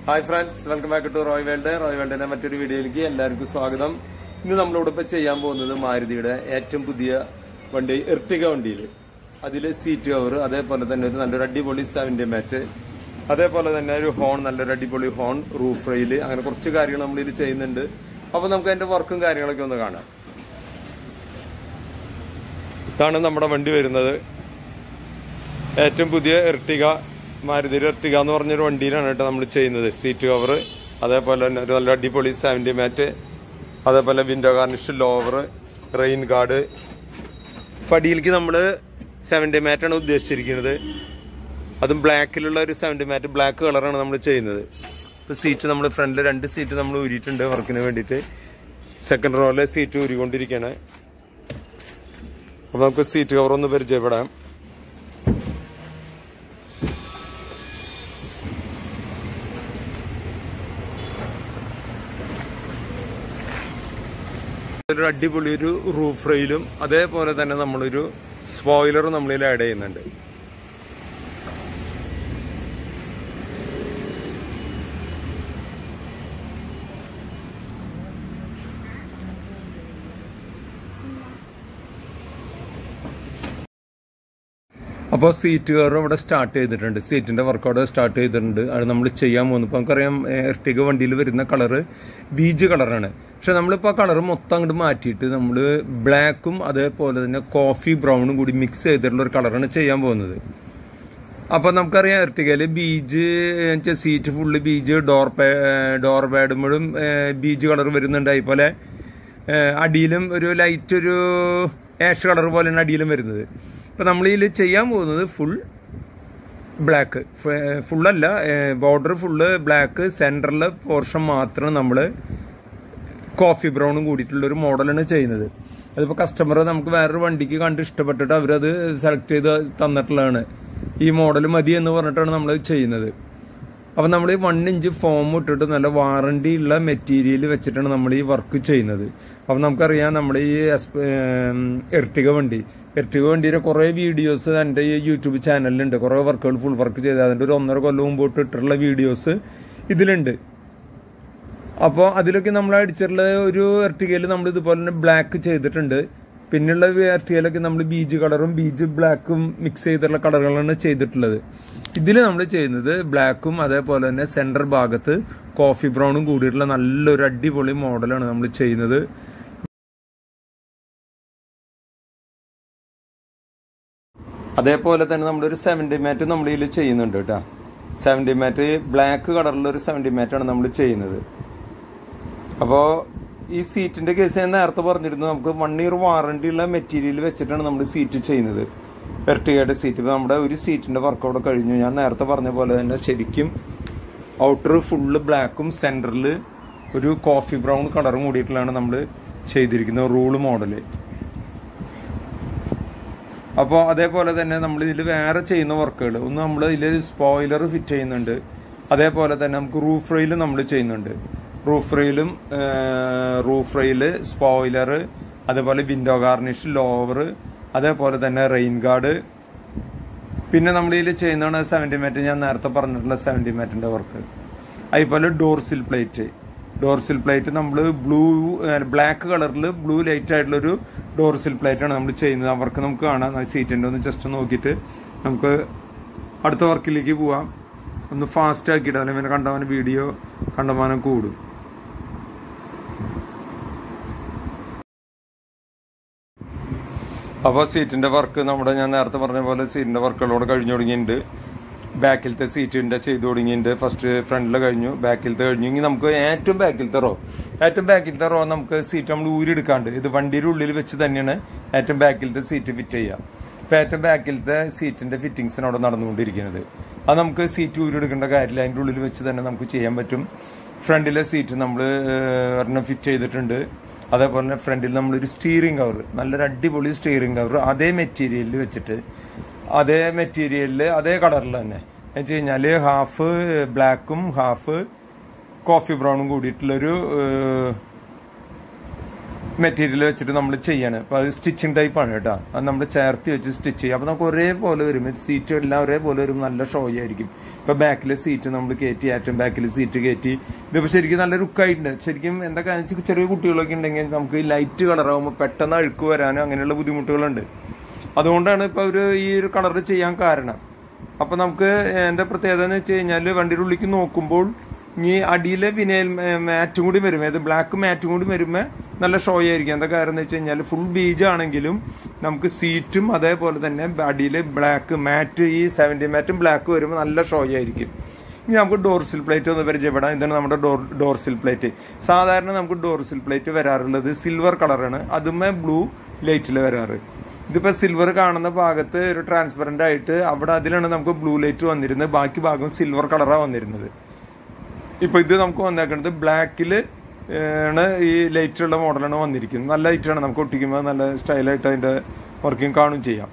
hi friends welcome back to Roy world Roy വേൾഡിന്റെ മറ്റൊരു വീഡിയോയിലേക്ക് എല്ലാവർക്കും സ്വാഗതം ഇന്ന് നമ്മളിവിടെ ഇപ്പൊ ചെയ്യാൻ പോകുന്നത് മാരുതിയുടെ ഏറ്റവും പുതിയ വണ്ടി എർട്ടിക വണ്ടിയിൽ അതിൽ സീറ്റ് കവർ അതേപോലെ തന്നെ ഒരു നല്ലൊരു അടിപൊളി സെവന്റി മാറ്റ് അതേപോലെ തന്നെ ഒരു ഹോൺ നല്ലൊരു അടിപൊളി ഹോൺ റൂഫ് റെയിൽ അങ്ങനെ കുറച്ച് കാര്യങ്ങൾ നമ്മൾ ഇതിൽ ചെയ്യുന്നുണ്ട് അപ്പൊ നമുക്ക് അതിന്റെ വർക്കും കാര്യങ്ങളൊക്കെ ഒന്ന് കാണാം ഇതാണ് നമ്മുടെ വണ്ടി വരുന്നത് ഏറ്റവും പുതിയ എർട്ടിക മാരുതിയുടെ എർട്ടിക എന്ന് പറഞ്ഞൊരു വണ്ടിയിലാണ് കേട്ടോ നമ്മൾ ചെയ്യുന്നത് സീറ്റ് കവർ അതേപോലെ തന്നെ ഒരു നല്ല അടിപൊളി സെവൻറ്റി മാറ്റ് അതേപോലെ window garnish lower rain guard പടിയിലേക്ക് നമ്മൾ സെവൻറ്റി മാറ്റാണ് ഉദ്ദേശിച്ചിരിക്കുന്നത് അതും ബ്ലാക്കിലുള്ള ഒരു സെവൻറ്റി മാറ്റ് ബ്ലാക്ക് കളറാണ് നമ്മൾ ചെയ്യുന്നത് ഇപ്പോൾ സീറ്റ് നമ്മൾ ഫ്രണ്ടിൽ രണ്ട് സീറ്റ് നമ്മൾ ഊരിയിട്ടുണ്ട് വർക്കിന് വേണ്ടിയിട്ട് സെക്കൻഡ് റോയിലെ സീറ്റ് ഊരിക്കൊണ്ടിരിക്കുകയാണ് അപ്പോൾ നമുക്ക് സീറ്റ് കവർ ഒന്ന് പരിചയപ്പെടാം ഒരു അടിപൊളി ഒരു റൂഫ് റെയിലും അതേപോലെ തന്നെ നമ്മളൊരു സ്പോയിലറും നമ്മളിൽ ആഡ് ചെയ്യുന്നുണ്ട് അപ്പോൾ സീറ്റ് കവർ ഇവിടെ സ്റ്റാർട്ട് ചെയ്തിട്ടുണ്ട് സീറ്റിന്റെ വർക്ക് അവിടെ സ്റ്റാർട്ട് ചെയ്തിട്ടുണ്ട് അത് നമ്മൾ ചെയ്യാൻ പോകുന്നു ഇപ്പോൾ നമുക്കറിയാം എർട്ടിക വണ്ടിയിൽ വരുന്ന കളറ് ബീജ് കളറാണ് പക്ഷെ നമ്മളിപ്പോൾ ആ കളർ മൊത്തം അങ്ങോട്ട് മാറ്റിയിട്ട് നമ്മൾ ബ്ലാക്കും അതേപോലെ തന്നെ കോഫി ബ്രൗണും കൂടി മിക്സ് ചെയ്തിട്ടുള്ള ഒരു കളറാണ് ചെയ്യാൻ പോകുന്നത് അപ്പൊ നമുക്കറിയാം എർട്ടികയില് ബീജ് വെച്ചാൽ seat full beige door door പാഡുമ്പോഴും ബീജ് കളർ വരുന്നുണ്ട് അതുപോലെ അടിയിലും ഒരു ലൈറ്റ് ഒരു ആഷ് കളർ പോലെയാണ് അടിയിലും വരുന്നത് ഇപ്പൊ നമ്മൾ ഇതിൽ ചെയ്യാൻ പോകുന്നത് ഫുൾ ബ്ലാക്ക് ഫുള്ളല്ല ബോർഡർ ഫുള്ള് ബ്ലാക്ക് സെൻറ്ററിലെ പോർഷൻ മാത്രം നമ്മൾ കോഫി ബ്രൗണും കൂടിയിട്ടുള്ള ഒരു മോഡലാണ് ചെയ്യുന്നത് അതിപ്പോൾ കസ്റ്റമർ നമുക്ക് വേറൊരു വണ്ടിക്ക് കണ്ട് ഇഷ്ടപ്പെട്ടിട്ട് അവരത് സെലക്ട് ചെയ്ത് തന്നിട്ടുള്ളതാണ് ഈ മോഡൽ മതി എന്ന് പറഞ്ഞിട്ടാണ് നമ്മൾ ചെയ്യുന്നത് അപ്പം നമ്മൾ ഈ വൺ ഇഞ്ച് ഫോം ഇട്ടിട്ട് നല്ല വാറണ്ടി ഉള്ള മെറ്റീരിയൽ വെച്ചിട്ടാണ് നമ്മൾ ഈ വർക്ക് ചെയ്യുന്നത് അപ്പം നമുക്കറിയാം നമ്മുടെ ഈ എർട്ടിക വണ്ടി എർട്ടിക വണ്ടിയുടെ കുറേ വീഡിയോസ് എൻ്റെ ഈ യൂട്യൂബ് ചാനലിലുണ്ട് കുറേ വർക്കുകൾ ഫുൾ വർക്ക് ചെയ്ത് അതിൻ്റെ ഒരു ഒന്നര കൊല്ലം മുമ്പോട്ട് ഇട്ടിട്ടുള്ള വീഡിയോസ് ഇതിലുണ്ട് അപ്പോൾ അതിലൊക്കെ നമ്മൾ അടിച്ചിട്ടുള്ള ഒരു എർട്ടികയിൽ നമ്മൾ ഇതുപോലെ തന്നെ ബ്ലാക്ക് ചെയ്തിട്ടുണ്ട് പിന്നെയുള്ള എർട്ടികയിലൊക്കെ നമ്മൾ ബീജ് കളറും ബീജ് ബ്ലാക്കും മിക്സ് ചെയ്തിട്ടുള്ള കളറുകളാണ് ചെയ്തിട്ടുള്ളത് ഇതിൽ നമ്മൾ ചെയ്യുന്നത് ബ്ലാക്കും അതേപോലെ തന്നെ സെൻറ്റർ ഭാഗത്ത് കോഫി ബ്രൗണും കൂടിയിട്ടുള്ള നല്ലൊരു അടിപൊളി മോഡലാണ് നമ്മൾ ചെയ്യുന്നത് അതേപോലെ തന്നെ നമ്മളൊരു സെവൻറ്റി മാറ്റ് നമ്മൾ ഇതിൽ ചെയ്യുന്നുണ്ട് കേട്ടോ സെവൻറ്റി മാറ്റ് ബ്ലാക്ക് കളറിലുള്ള ഒരു സെവൻറ്റി മാറ്റാണ് നമ്മൾ ചെയ്യുന്നത് അപ്പോൾ ഈ സീറ്റിന്റെ കേസ് ഞാൻ നേരത്തെ പറഞ്ഞിരുന്നു നമുക്ക് വൺ ഇയർ വാറണ്ടി ഉള്ള മെറ്റീരിയൽ വെച്ചിട്ടാണ് നമ്മൾ സീറ്റ് ചെയ്യുന്നത് എർട്ടികയുടെ സീറ്റ് ഇപ്പോൾ നമ്മുടെ ഒരു സീറ്റിന്റെ വർക്ക് അവിടെ കഴിഞ്ഞു ഞാൻ നേരത്തെ പറഞ്ഞ പോലെ തന്നെ ശരിക്കും ഔട്ടർ ഫുള്ള് ബ്ലാക്കും സെൻറ്ററിൽ ഒരു കോഫി ബ്രൗൺ കളറും കൂടിയിട്ടുള്ളതാണ് നമ്മൾ ചെയ്തിരിക്കുന്നത് റൂള് മോഡല് അപ്പോൾ അതേപോലെ തന്നെ നമ്മൾ ഇതിൽ വേറെ ചെയ്യുന്ന വർക്കുകൾ ഒന്ന് നമ്മൾ ഇതിൽ സ്പോയിലർ ഫിറ്റ് ചെയ്യുന്നുണ്ട് അതേപോലെ തന്നെ നമുക്ക് റൂഫ് റെയിൽ നമ്മൾ ചെയ്യുന്നുണ്ട് റൂഫ് റെയിലും റൂഫ് റെയില് സ്പോയിലർ അതേപോലെ വിൻഡോ ഗാർണിഷ് ലോവർ അതേപോലെ തന്നെ റെയിൻ ഗാർഡ് പിന്നെ നമ്മൾ ഇതിൽ ചെയ്യുന്നതാണ് സെവൻറ്റി മാറ്റ് ഞാൻ നേരത്തെ പറഞ്ഞിട്ടുള്ള സെവൻറ്റി മാറ്റിന്റെ വർക്ക് അതുപോലെ ഡോർസിൽ പ്ലേറ്റ് ഡോർസിൽ പ്ലേറ്റ് നമ്മൾ ബ്ലൂ ബ്ലാക്ക് കളറിൽ ബ്ലൂ ലൈറ്റ് ആയിട്ടുള്ള ഒരു ഡോർസിൽ പ്ലേറ്റ് ആണ് നമ്മൾ ചെയ്യുന്നത് അവർക്ക് നമുക്ക് കാണാം സീറ്റിന്റെ ഒന്ന് ജസ്റ്റ് നോക്കിയിട്ട് നമുക്ക് അടുത്ത വർക്കിലേക്ക് പോവാം ഒന്ന് ഫാസ്റ്റ് ആക്കിയിട്ട് അല്ലെങ്കിൽ കണ്ടവന് വീഡിയോ കണ്ടമാനം കൂടും അപ്പോൾ സീറ്റിന്റെ വർക്ക് നമ്മുടെ ഞാൻ നേരത്തെ പറഞ്ഞ പോലെ സീറ്റിന്റെ വർക്കുകളോട് കഴിഞ്ഞു തുടങ്ങിയിട്ടുണ്ട് ബാക്കിലത്തെ സീറ്റിന്റെ ചെയ്തു തുടങ്ങിയിട്ടുണ്ട് ഫസ്റ്റ് ഫ്രണ്ടിൽ കഴിഞ്ഞു ബാക്കിലത്തെ കഴിഞ്ഞു ഇനി നമുക്ക് ഏറ്റവും ബാക്കിലത്തെ റോ ഏറ്റവും ബാക്കിലത്തെ റോ നമുക്ക് സീറ്റ് നമ്മൾ ഊരിയെടുക്കാണ്ട് ഇത് വണ്ടിയുടെ ഉള്ളിൽ വെച്ച് തന്നെയാണ് ഏറ്റവും ബാക്കിലത്തെ സീറ്റ് ഫിറ്റ് ചെയ്യുക ഇപ്പം ഏറ്റവും ബാക്കിലത്തെ സീറ്റിന്റെ ഫിറ്റിങ്സിന് അവിടെ നടന്നുകൊണ്ടിരിക്കുന്നത് അത് നമുക്ക് സീറ്റ് ഊരിയെടുക്കേണ്ട കാര്യമില്ല അതിൻ്റെ ഉള്ളിൽ വെച്ച് തന്നെ നമുക്ക് ചെയ്യാൻ പറ്റും ഫ്രണ്ടിലെ സീറ്റ് നമ്മൾ ഒരെണ്ണം ഫിറ്റ് ചെയ്തിട്ടുണ്ട് അതേപോലെ തന്നെ ഫ്രണ്ടിൽ നമ്മളൊരു സ്റ്റീറിംഗ് കവർ നല്ലൊരു അടിപൊളി സ്റ്റീറിംഗ് കവർ അതേ മെറ്റീരിയലിൽ വെച്ചിട്ട് അതേ മെറ്റീരിയലിൽ അതേ കളറിൽ തന്നെ എന്ന് വെച്ച് കഴിഞ്ഞാൽ ഹാഫ് ബ്ലാക്കും ഹാഫ് കോഫി ബ്രൗണും കൂടിയിട്ടുള്ളൊരു മെറ്റീരിയൽ വെച്ചിട്ട് നമ്മൾ ചെയ്യാണ് അപ്പോൾ അത് സ്റ്റിച്ചിങ് ടൈപ്പാണ് കേട്ടോ അത് നമ്മൾ ചേർത്തി വെച്ച് സ്റ്റിച്ച് ചെയ്യും അപ്പോൾ നമുക്ക് ഒരേപോലെ വരും സീറ്റ് എല്ലാം ഒരേപോലെ വരും നല്ല ഷോ ആയിരിക്കും ഇപ്പോൾ ബാക്കിലെ സീറ്റ് നമ്മൾ കയറ്റി ഏറ്റവും ബാക്കിൽ സീറ്റ് കയറ്റി ഇതിപ്പോൾ ശരിക്കും നല്ല ലുക്കായിട്ടുണ്ട് ശരിക്കും എന്താ കാണിച്ച് ചെറിയ കുട്ടികളൊക്കെ ഉണ്ടെങ്കിൽ നമുക്ക് ലൈറ്റ് കളറാകുമ്പോൾ പെട്ടെന്ന് അഴുക്ക് വരാനും അങ്ങനെയുള്ള ബുദ്ധിമുട്ടുകളുണ്ട് അതുകൊണ്ടാണ് ഇപ്പോൾ ഒരു ഈ ഒരു കളർ ചെയ്യാൻ കാരണം അപ്പോൾ നമുക്ക് എന്താ പ്രത്യേകത എന്ന് വെച്ച് കഴിഞ്ഞാൽ വണ്ടിയുടെ ഉള്ളിലേക്ക് നോക്കുമ്പോൾ ഈ അടിയിലെ വിനയൽ മാറ്റും കൂടി വരും ഏത് ബ്ലാക്ക് മാറ്റും കൂടി വരുമ്പോൾ നല്ല ഷോ ആയിരിക്കും എന്താ കാരണം എന്ന് വെച്ച് കഴിഞ്ഞാൽ ഫുൾ ബീജ് ആണെങ്കിലും നമുക്ക് സീറ്റും അതേപോലെ തന്നെ അടിയിൽ ബ്ലാക്ക് മാറ്റ് ഈ സെവൻറ്റി മാറ്റും ബ്ലാക്ക് വരുമ്പോൾ നല്ല ഷോ ആയിരിക്കും ഇനി നമുക്ക് ഡോർസിൽ പ്ലേറ്റ് ഒന്ന് പരിചയപ്പെടാം ഇതാണ് നമ്മുടെ ഡോർ ഡോർസിൽ പ്ലേറ്റ് സാധാരണ നമുക്ക് ഡോർസിൽ പ്ലേറ്റ് വരാറുള്ളത് സിൽവർ കളറാണ് അതുമേ ബ്ലൂ ലൈറ്റിൽ വരാറ് ഇതിപ്പോൾ സിൽവർ കാണുന്ന ഭാഗത്ത് ഒരു ട്രാൻസ്പെറൻ്റ് ആയിട്ട് അവിടെ അതിലാണ് നമുക്ക് ബ്ലൂ ലൈറ്റ് വന്നിരുന്നത് ബാക്കി ഭാഗം സിൽവർ കളറാണ് വന്നിരുന്നത് ഇപ്പോൾ ഇത് നമുക്ക് വന്നേക്കുന്നത് ബ്ലാക്കിൽ ആണ് ഈ ലൈറ്റുള്ള മോഡലാണ് വന്നിരിക്കുന്നത് നല്ല ലൈറ്റാണ് നമുക്ക് ഒട്ടിക്കുമ്പോൾ നല്ല സ്റ്റൈലായിട്ട് അതിൻ്റെ വർക്കിംഗ് കാണും ചെയ്യാം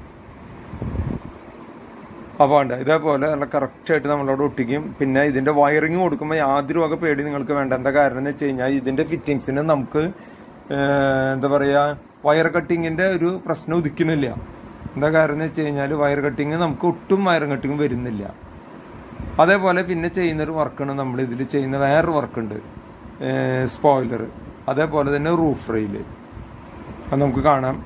അപ്പോൾ ഉണ്ട് ഇതേപോലെ നല്ല കറക്റ്റായിട്ട് നമ്മളവിടെ ഒട്ടിക്കും പിന്നെ ഇതിൻ്റെ വയറിങ് കൊടുക്കുമ്പോൾ യാതൊരു വക പേടി നിങ്ങൾക്ക് വേണ്ട എന്താ കാരണം എന്ന് വെച്ച് കഴിഞ്ഞാൽ ഇതിൻ്റെ ഫിറ്റിങ്സിന് നമുക്ക് എന്താ പറയുക വയർ കട്ടിങ്ങിൻ്റെ ഒരു പ്രശ്നം ഉദിക്കുന്നില്ല എന്താ കാരണം എന്ന് വെച്ച് കഴിഞ്ഞാൽ വയർ കട്ടിങ് നമുക്ക് ഒട്ടും വയർ കട്ടിങ് വരുന്നില്ല അതേപോലെ പിന്നെ ചെയ്യുന്നൊരു വർക്കാണ് നമ്മൾ ഇതിൽ ചെയ്യുന്ന വേറൊരു വർക്കുണ്ട് സ്പോയിലർ അതേപോലെ തന്നെ റൂഫ് റെയിൽ അത് നമുക്ക് കാണാം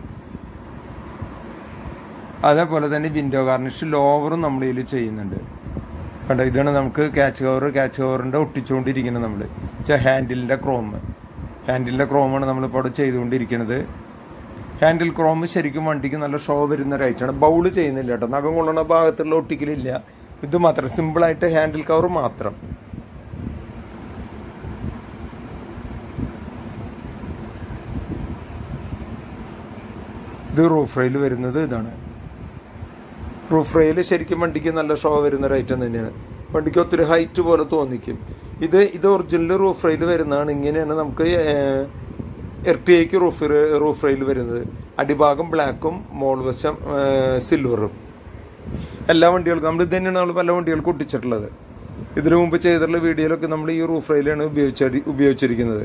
അതേപോലെ തന്നെ വിൻഡോ ഗാർണിഷ് ലോവറും നമ്മൾ ഇതിൽ ചെയ്യുന്നുണ്ട് കണ്ടോ ഇതാണ് നമുക്ക് ക്യാച്ച് കവർ ക്യാച്ച് കവറിൻ്റെ ഒട്ടിച്ചുകൊണ്ടിരിക്കുന്നത് നമ്മൾ വെച്ചാൽ ഹാൻഡിലിൻ്റെ ക്രോം ഹാൻഡിലിൻ്റെ ക്രോമാണ് നമ്മളിപ്പോൾ അവിടെ ചെയ്തുകൊണ്ടിരിക്കുന്നത് ഹാൻഡിൽ ക്രോം ശരിക്കും വണ്ടിക്ക് നല്ല ഷോ വരുന്ന ഒരു ഐറ്റാണ് ബൗള് ചെയ്യുന്നില്ല കേട്ടോ നഖം കൊള്ളുന്ന ഭാഗത്തുള്ള ഒട്ടിക്കലില്ല ഇത് മാത്രം സിമ്പിളായിട്ട് ഹാൻഡിൽ കവർ മാത്രം ഇത് റൂഫ് റെയിൽ വരുന്നത് ഇതാണ് റൂഫ് റെയിൽ ശരിക്കും വണ്ടിക്ക് നല്ല ഷോ വരുന്ന ഒരു ഐറ്റം തന്നെയാണ് വണ്ടിക്ക് ഒത്തിരി ഹൈറ്റ് പോലെ തോന്നിക്കും ഇത് ഇത് ഒറിജിനൽ റൂഫ് റെയിൽ വരുന്നതാണ് ഇങ്ങനെയാണ് നമുക്ക് എർട്ടിഐക്ക് റൂഫ് റൂഫ് റെയിൽ വരുന്നത് അടിഭാഗം ബ്ലാക്കും മോൾ വശം സിൽവറും എല്ലാ വണ്ടികൾക്കും നമ്മൾ ഇത് തന്നെയാണ് നമ്മൾ പല വണ്ടികൾക്കും ഒട്ടിച്ചിട്ടുള്ളത് ഇതിനു മുമ്പ് ചെയ്തിട്ടുള്ള വീഡിയോയിലൊക്കെ നമ്മൾ ഈ റൂഫ് റെയിലാണ് ഉപയോഗിച്ച ഉപയോഗിച്ചിരിക്കുന്നത്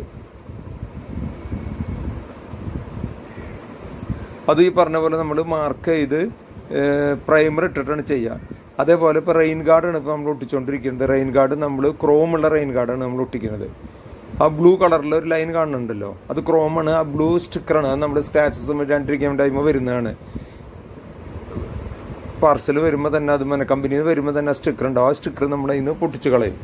അത് ഈ പറഞ്ഞ പോലെ നമ്മൾ മാർക്ക് ചെയ്ത് പ്രൈമർ ഇട്ടിട്ടാണ് ചെയ്യുക അതേപോലെ ഇപ്പോൾ റെയിൻ ഗാർഡാണ് ഇപ്പോൾ നമ്മൾ ഒട്ടിച്ചുകൊണ്ടിരിക്കുന്നത് റെയിൻ ഗാർഡ് നമ്മൾ ക്രോമുള്ള റെയിൻ ഗാർഡാണ് നമ്മൾ ഒട്ടിക്കുന്നത് ആ ബ്ലൂ കളറിൽ ഒരു ലൈൻ കാണുന്നുണ്ടല്ലോ അത് ക്രോമാണ് ആ ബ്ലൂ സ്റ്റിക്കറാണ് അത് നമ്മൾ സ്ക്രാച്ചസ് ഇടാണ്ടിരിക്കാൻ ടൈം വരുന്നതാണ് പാർസൽ വരുമ്പോൾ തന്നെ അത് മന കമ്പനിയിൽ നിന്ന് വരുമ്പോൾ തന്നെ ആ സ്റ്റിക്കർ ഉണ്ടാവും ആ സ്റ്റിക്കർ നമ്മൾ അതിന് പൊട്ടിച്ച് കളയും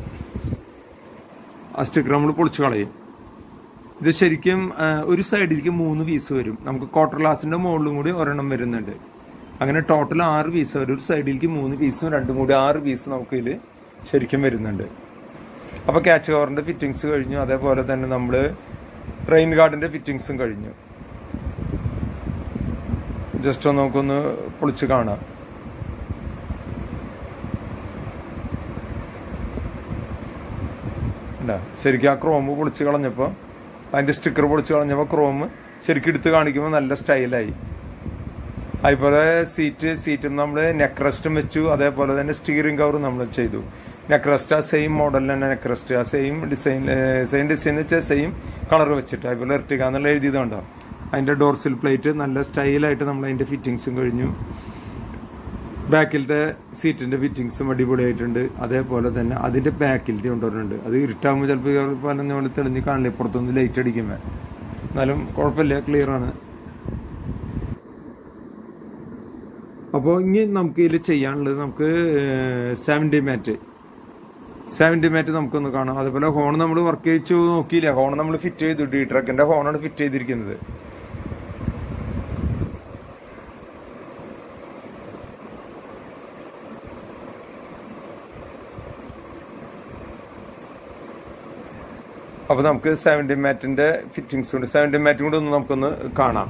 ആ സ്റ്റിക്കർ നമ്മൾ പൊളിച്ച് കളയും ഇത് ശരിക്കും ഒരു സൈഡിലേക്ക് മൂന്ന് പീസ് വരും നമുക്ക് ക്വാർട്ടർ ഗ്ലാസിന്റെ മുകളിലും കൂടി ഒരെണ്ണം വരുന്നുണ്ട് അങ്ങനെ ടോട്ടൽ ആറ് പീസ് വരും ഒരു സൈഡിലേക്ക് മൂന്ന് പീസും രണ്ടും കൂടി ആറ് പീസ് നമുക്ക് ഇതിൽ ശരിക്കും വരുന്നുണ്ട് അപ്പോൾ ക്യാച്ച് കവറിന്റെ ഫിറ്റിങ്സ് കഴിഞ്ഞു അതേപോലെ തന്നെ നമ്മൾ റെയിൻ ഗാർഡിന്റെ ഫിറ്റിങ്സും കഴിഞ്ഞു ജസ്റ്റ് ഒന്ന് നമുക്കൊന്ന് പൊളിച്ച് കാണാം ശരിക്കും ആ ക്രോമ് പൊളിച്ച് കളഞ്ഞപ്പോൾ അതിൻ്റെ സ്റ്റിക്കർ പൊളിച്ച് കളഞ്ഞപ്പോൾ ക്രോമ് ശരിക്കും എടുത്ത് കാണിക്കുമ്പോൾ നല്ല സ്റ്റൈലായി അതുപോലെ സീറ്റ് സീറ്റും നമ്മൾ നെക്ക് റെസ്റ്റും വെച്ചു അതേപോലെ തന്നെ സ്റ്റിയറിംഗ് കവറും നമ്മൾ ചെയ്തു നെക്ക് റെസ്റ്റ് ആ സെയിം മോഡൽ തന്നെ നെക്ക് റെസ്റ്റ് ആ സെയിം ഡിസൈൻ സെയിം ഡിസൈൻ വെച്ചാൽ സെയിം കളർ വെച്ചിട്ട് അതുപോലെ എർട്ടിക എന്നുള്ള എഴുതിയതുകൊണ്ടോ അതിൻ്റെ ഡോർസിൽ പ്ലേറ്റ് നല്ല സ്റ്റൈലായിട്ട് നമ്മൾ അതിൻ്റെ ഫിറ്റിങ്സും കഴിഞ്ഞു ബാക്കിലത്തെ സീറ്റിന്റെ ഫിറ്റിങ്സും അടിപൊളിയായിട്ടുണ്ട് അതേപോലെ തന്നെ അതിന്റെ ബാക്കിലത്തെ കൊണ്ടുവരുന്നുണ്ട് അത് ഇരുട്ടാകുമ്പോൾ ചിലപ്പോൾ പല നമ്മൾ തെളിഞ്ഞ് കാണില്ല പുറത്തൊന്ന് ലൈറ്റ് അടിക്കുമ്പോൾ എന്നാലും കുഴപ്പമില്ല ക്ലിയർ ആണ് അപ്പോൾ ഇനി നമുക്ക് ഇതിൽ ചെയ്യാനുള്ളത് നമുക്ക് സെവൻറ്റി മാറ്റ് സെവൻറ്റി മാറ്റ് നമുക്കൊന്ന് കാണാം അതുപോലെ ഹോൺ നമ്മൾ വർക്ക് ചെയ്ച്ചു നോക്കിയില്ല ഹോൺ നമ്മൾ ഫിറ്റ് ചെയ്തു ഡി ട്രക്കിന്റെ ഹോണാണ് ഫിറ്റ് ചെയ്തിരിക്കുന്നത് അപ്പോൾ നമുക്ക് സെവൻറ്റി മാറ്റിന്റെ ഫിറ്റിങ്സ് ഉണ്ട് സെവൻറ്റി മാറ്റും കൂടെ ഒന്ന് നമുക്കൊന്ന് കാണാം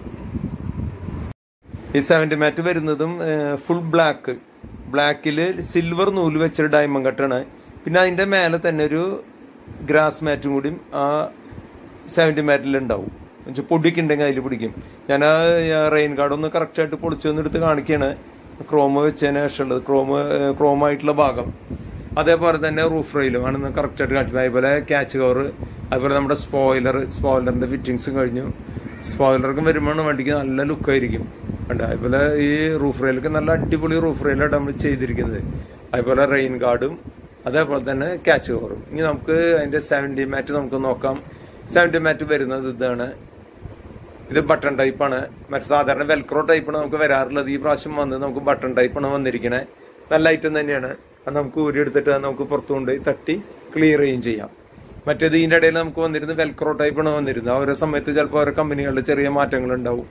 ഈ സെവൻറ്റി മാറ്റ് വരുന്നതും ഫുൾ ബ്ലാക്ക് ബ്ലാക്കിൽ സിൽവർ നൂല് വെച്ചൊരു ഡയമണ്ട് കട്ടാണ് പിന്നെ അതിന്റെ മേലെ തന്നെ ഒരു ഗ്രാസ് മാറ്റും കൂടിയും ആ സെവൻറ്റി മാറ്റിൽ ഉണ്ടാവും എന്നുവെച്ചാൽ പൊടിയൊക്കെ ഉണ്ടെങ്കിൽ അതിൽ പിടിക്കും ഞാൻ ആ റെയിൻ ഗാർഡ് ഒന്ന് കറക്റ്റായിട്ട് പൊളിച്ചു വന്നെടുത്ത് കാണിക്കുകയാണ് ക്രോമ വെച്ചതിന് ശേഷമുള്ളത് ക്രോമ ക്രോമായിട്ടുള്ള ഭാഗം അതേപോലെ തന്നെ റൂഫ് റെയിലും ആണ് കറക്റ്റായിട്ട് കാണിച്ചത് അതേപോലെ ക്യാച്ച് കവർ അതുപോലെ നമ്മുടെ സ്പോയിലർ സ്പോയിലറിന്റെ ഫിറ്റിങ്സും കഴിഞ്ഞു സ്പോയിലറൊക്കെ വരുമ്പോഴാണ് വണ്ടിക്ക് നല്ല ലുക്കായിരിക്കും കണ്ട അതുപോലെ ഈ റൂഫ് റെയിലൊക്കെ നല്ല അടിപൊളി റൂഫ് റെയിലാണ് നമ്മൾ ചെയ്തിരിക്കുന്നത് അതുപോലെ റെയിൻ ഗാർഡും അതേപോലെ തന്നെ ക്യാച്ച് കവറും ഇനി നമുക്ക് അതിന്റെ സെവൻറ്റി മാറ്റ് നമുക്ക് നോക്കാം സെവൻറ്റി മാറ്റ് വരുന്നത് ഇതാണ് ഇത് ബട്ടൺ ടൈപ്പാണ് മറ്റേ സാധാരണ വെൽക്രോ ടൈപ്പാണ് നമുക്ക് വരാറുള്ളത് ഈ പ്രാവശ്യം വന്നത് നമുക്ക് ബട്ടൺ ടൈപ്പാണ് വന്നിരിക്കണേ നല്ല ഐറ്റം തന്നെയാണ് അത് നമുക്ക് ഊരിയെടുത്തിട്ട് അത് നമുക്ക് പുറത്തു കൊണ്ടുപോയി തട്ടി ക്ലിയർ ചെയ്യുകയും ചെയ്യാം മറ്റേത് ഇതിന്റെ ഇടയിൽ നമുക്ക് വന്നിരുന്നത് വെൽക്രോ ടൈപ്പാണ് വന്നിരുന്നത് ഓരോ സമയത്ത് ചിലപ്പോൾ ഓരോ കമ്പനികളിൽ ചെറിയ മാറ്റങ്ങൾ ഉണ്ടാവും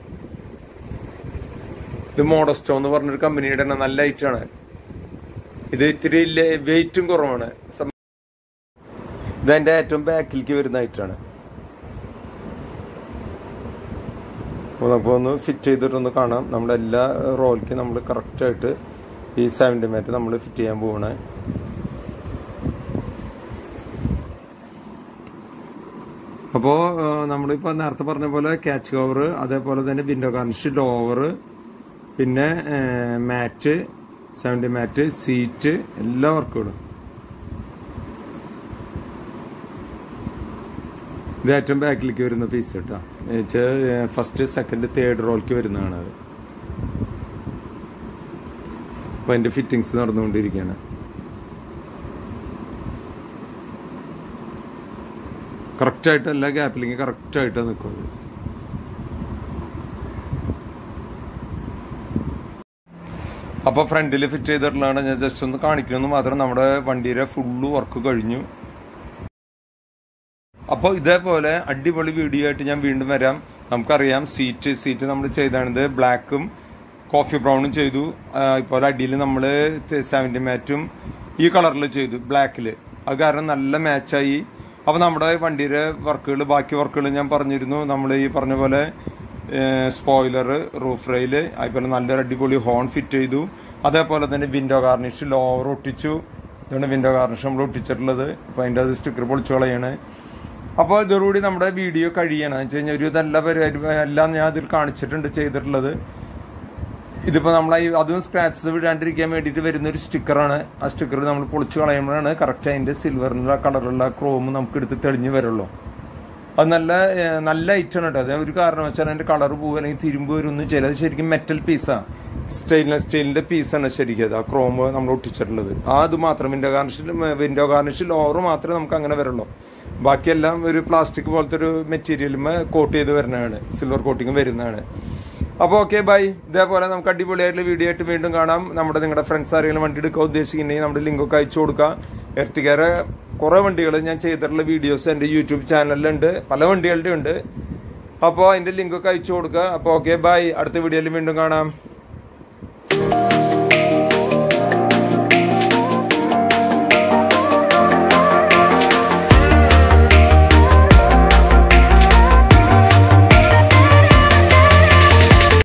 ഇത് മോഡസ്റ്റോ എന്ന് പറഞ്ഞൊരു കമ്പനിയുടെ തന്നെ നല്ല ഐറ്റാണ് ഇത് ഇത്തിരി വെയിറ്റും കുറവാണ് സം- ഇത് അതിന്റെ ഏറ്റവും ബാക്കിലേക്ക് വരുന്ന ഐറ്റാണ് അപ്പോൾ നമുക്കൊന്ന് ഫിറ്റ് ചെയ്തിട്ടൊന്ന് കാണാം നമ്മുടെ എല്ലാ റോയിലേക്കും നമ്മൾ കറക്റ്റായിട്ട് ഈ സെവൻറ്റി മാറ്റ് നമ്മൾ ഫിറ്റ് ചെയ്യാൻ പോവാണ് അപ്പോൾ നമ്മളിപ്പോൾ നേരത്തെ പറഞ്ഞ പോലെ ക്യാച്ച് കവർ അതേപോലെ തന്നെ വിൻഡോ കാർണിഷ് ലോവർ പിന്നെ മാറ്റ് സെവൻറ്റി മാറ്റ് സീറ്റ് എല്ലാ വർക്കുകളും ഇത് ഏറ്റവും ബാക്കിലേക്ക് വരുന്ന പീസ് കേട്ടോ ഫസ്റ്റ് സെക്കൻഡ് തേർഡ് റോൾക്ക് വരുന്നതാണ് അത് അപ്പൊ അതിന്റെ ഫിറ്റിങ്സ് നടന്നുകൊണ്ടിരിക്കുകയാണ് കറക്റ്റായിട്ട് എല്ലാ ഗ്യാപ്പിലേക്ക് കറക്റ്റായിട്ട് നിൽക്കും അത് അപ്പോൾ ഫ്രണ്ടിൽ ഫിറ്റ് ചെയ്തിട്ടുള്ളതാണ് ഞാൻ ജസ്റ്റ് ഒന്ന് കാണിക്കണമെന്ന് മാത്രം നമ്മുടെ വണ്ടിയുടെ ഫുള്ള് വർക്ക് കഴിഞ്ഞു അപ്പോൾ ഇതേപോലെ അടിപൊളി വീഡിയോ ആയിട്ട് ഞാൻ വീണ്ടും വരാം നമുക്കറിയാം സീറ്റ് സീറ്റ് നമ്മൾ ചെയ്താണിത് ബ്ലാക്കും കോഫി ബ്രൗണും ചെയ്തു ആ, ഇപ്പോൾ അടിയിൽ നമ്മൾ സെവൻറ്റി മാറ്റും ഈ കളറിൽ ചെയ്തു ബ്ലാക്കിൽ അത് കാരണം നല്ല മാച്ചായി അപ്പോൾ നമ്മുടെ വണ്ടിയുടെ വർക്കുകൾ ബാക്കി വർക്കുകൾ ഞാൻ പറഞ്ഞിരുന്നു നമ്മൾ ഈ പറഞ്ഞ പോലെ സ്പോയിലർ റൂഫ് റെയിൽ അതുപോലെ നല്ലൊരു അടിപൊളി ഹോൺ ഫിറ്റ് ചെയ്തു അതേപോലെ തന്നെ വിൻഡോ ഗാർണിഷ് ലോവർ ഒട്ടിച്ചു ഇതാണ് വിൻഡോ ഗാർണിഷ് നമ്മൾ ഒട്ടിച്ചിട്ടുള്ളത് അപ്പോൾ അതിൻ്റെ അത് സ്റ്റിക്കർ പൊളിച്ചു കളയാണ് അപ്പോൾ ഇതോടുകൂടി നമ്മുടെ വീഡിയോ കഴിയണം എന്ന് വെച്ച് കഴിഞ്ഞാൽ ഒരു ഇതല്ല പരിപാടി എല്ലാം ഞാൻ ഇതിൽ കാണിച്ചിട്ടുണ്ട് ചെയ്തിട്ടുള്ളത് ഇതിപ്പോ നമ്മൾ ഈ അതും സ്ക്രാച്ചസ് വിടാണ്ടിരിക്കാൻ വേണ്ടിയിട്ട് വരുന്ന ഒരു സ്റ്റിക്കറാണ് ആ സ്റ്റിക്കർ നമ്മൾ പൊളിച്ചു കളയുമ്പോഴാണ് കറക്റ്റ് അതിന്റെ സിൽവറിനുള്ള കളറുള്ള ക്രോം നമുക്ക് എടുത്ത് തെളിഞ്ഞു വരുള്ളൂ അത് നല്ല ഏഹ്, നല്ല ഐറ്റാണ് കേട്ടോ അത് ഒരു കാരണം വെച്ചാൽ അതിന്റെ കളർ പോകും അല്ലെങ്കിൽ തിരുമ്പ് വരുമെന്ന് ചെയ്യില്ല അത് ശരിക്കും മെറ്റൽ പീസാണ് സ്റ്റെയിൻലെസ് സ്റ്റീലിന്റെ പീസാണ് ശരിക്കും അത് ആ ക്രോം നമ്മൾ ഒട്ടിച്ചിട്ടുള്ളത് ആ അത് മാത്രം വിൻഡോ ഗാർണിഷിൽ വിൻഡോ ഗാർണിഷിൽ ഓവർ മാത്രമേ നമുക്ക് അങ്ങനെ വരുള്ളൂ ബാക്കിയെല്ലാം ഒരു പ്ലാസ്റ്റിക് പോലത്തെ ഒരു മെറ്റീരിയലുമേ കോട്ട് ചെയ്ത് വരുന്നതാണ് സിൽവർ കോട്ടിങ് വരുന്നതാണ് അപ്പോൾ ഓക്കെ ബൈ ഇതേപോലെ നമുക്ക് അടിപൊളിയായിട്ടുള്ള വീഡിയോ ആയിട്ട് വീണ്ടും കാണാം നമ്മുടെ നിങ്ങളുടെ ഫ്രണ്ട്സ് ആരെങ്കിലും വണ്ടി എടുക്കാൻ ഉദ്ദേശിക്കുന്നുണ്ടെങ്കിൽ നമ്മുടെ ലിങ്കൊക്കെ അയച്ചു കൊടുക്കാം എർട്ടിക്കാരെ കുറെ വണ്ടികൾ ഞാൻ ചെയ്തിട്ടുള്ള വീഡിയോസ് എൻ്റെ യൂട്യൂബ് ചാനലിലുണ്ട് പല വണ്ടികളുടെ ഉണ്ട് അപ്പോൾ അതിൻ്റെ ലിങ്കൊക്കെ അയച്ചു കൊടുക്കുക അപ്പോൾ ഓക്കെ ബൈ അടുത്ത വീഡിയോയിൽ വീണ്ടും കാണാം